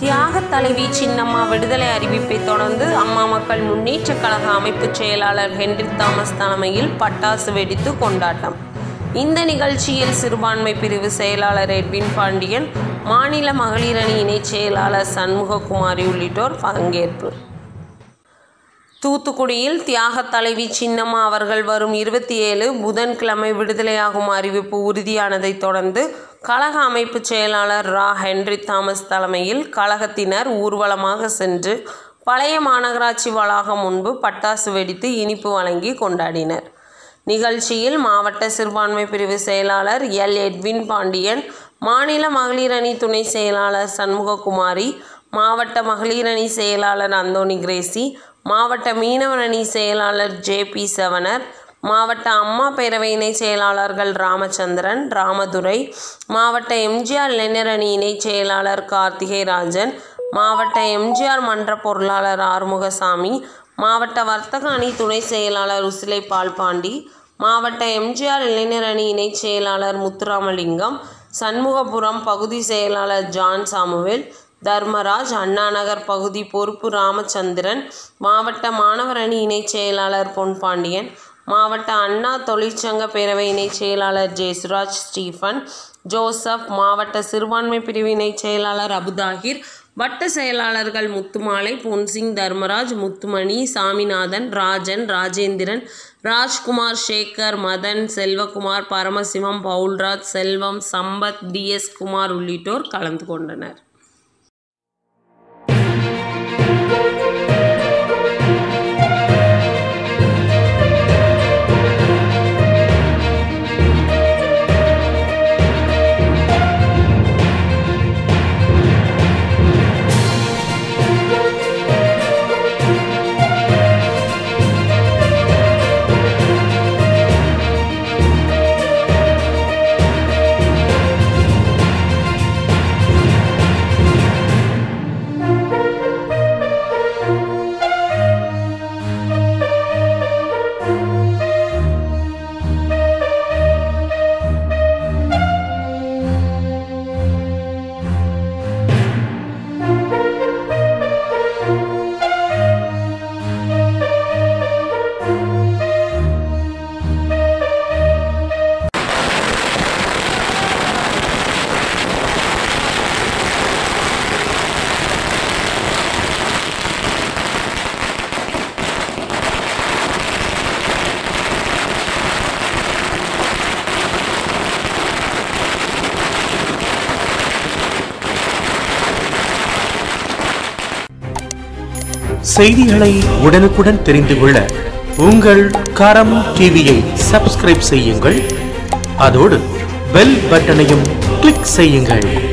தியாக தலைவி சின்னம்மா விடுதலை அறிவிப்பை தொடர்ந்து அம்மா மக்கள் முன்னேற்றக் கழக அமைப்பு செயலாளர் ஹென்றி தாமஸ் தலைமையில் பட்டாசு வெடித்து கொண்டாட்டம் இந்த நிகழ்ச்சியில் சிறுபான்மை பிரிவு செயலாளர் எட்வின் பாண்டியன் மாநில மகளிர் அணி இணைச் செயலாளர் சண்முககுமாரி உள்ளிட்டோர் பங்கேற்பு தூத்துக்குடியில் தியாக தலைவி சின்னம்மா அவர்கள் வரும் இருபத்தி ஏழு புதன்கிழமை விடுதலையாகும் அறிவிப்பு உறுதியானதைத் தொடர்ந்து கழக அமைப்பு செயலாளர் ரா ஹென்றி தாமஸ் தலைமையில் கழகத்தினர் ஊர்வலமாக சென்று பழைய மாநகராட்சி வளாகம் முன்பு பட்டாசு வெடித்து இனிப்பு வழங்கி கொண்டாடினர் நிகழ்ச்சியில் மாவட்ட சிறுபான்மை பிரிவு செயலாளர் எல் எட்வின் பாண்டியன் மாநில மகளிர் அணி துணை செயலாளர் சண்முககுமாரி மாவட்ட மகளிர் அணி செயலாளர் அந்தோணி கிரேசி மாவட்ட மீனவர் அணி செயலாளர் ஜே பி செவனர் மாவட்ட அம்மா பேரவை இணை செயலாளர்கள் ராமச்சந்திரன் ராமதுரை மாவட்ட எம்ஜிஆர் இளைஞர் அணி இணை செயலாளர் கார்த்திகை ராஜன் மாவட்ட எம்ஜிஆர் மன்ற பொருளாளர் ஆறுமுகசாமி மாவட்ட வர்த்தக அணி துணை செயலாளர் உசிலை பால்பாண்டி மாவட்ட எம்ஜிஆர் இளைஞர் அணி இணை செயலாளர் முத்துராமலிங்கம் சண்முகபுரம் பகுதி செயலாளர் ஜான் சாமுவேல் தர்மராஜ் அண்ணாநகர் பகுதி பொறுப்பு ராமச்சந்திரன் மாவட்ட மாணவர் அணி இணை செயலாளர் பொன்பாண்டியன் மாவட்ட அண்ணா தொழிற்சங்க பேரவை இணை செயலாளர் ஜெயசுராஜ் ஸ்டீஃபன் ஜோசப் மாவட்ட சிறுபான்மை பிரிவு இணை செயலாளர் அபுதாகிர் வட்ட செயலாளர்கள் முத்துமாலை பொன்சிங் தர்மராஜ் முத்துமணி சாமிநாதன் ராஜன் ராஜேந்திரன் ராஜ்குமார் சேகர் மதன் செல்வகுமார் பரமசிவம் பவுல்ராஜ் செல்வம் சம்பத் டிஎஸ் குமார் உள்ளிட்டோர் கலந்து கொண்டனர் செய்திகளை உடனுக்குடன் தெரிந்து கொள்ள உங்கள் கரம் டிவியை சப்ஸ்கிரைப் செய்யுங்கள் அதோடு பெல் பட்டனையும் கிளிக் செய்யுங்கள்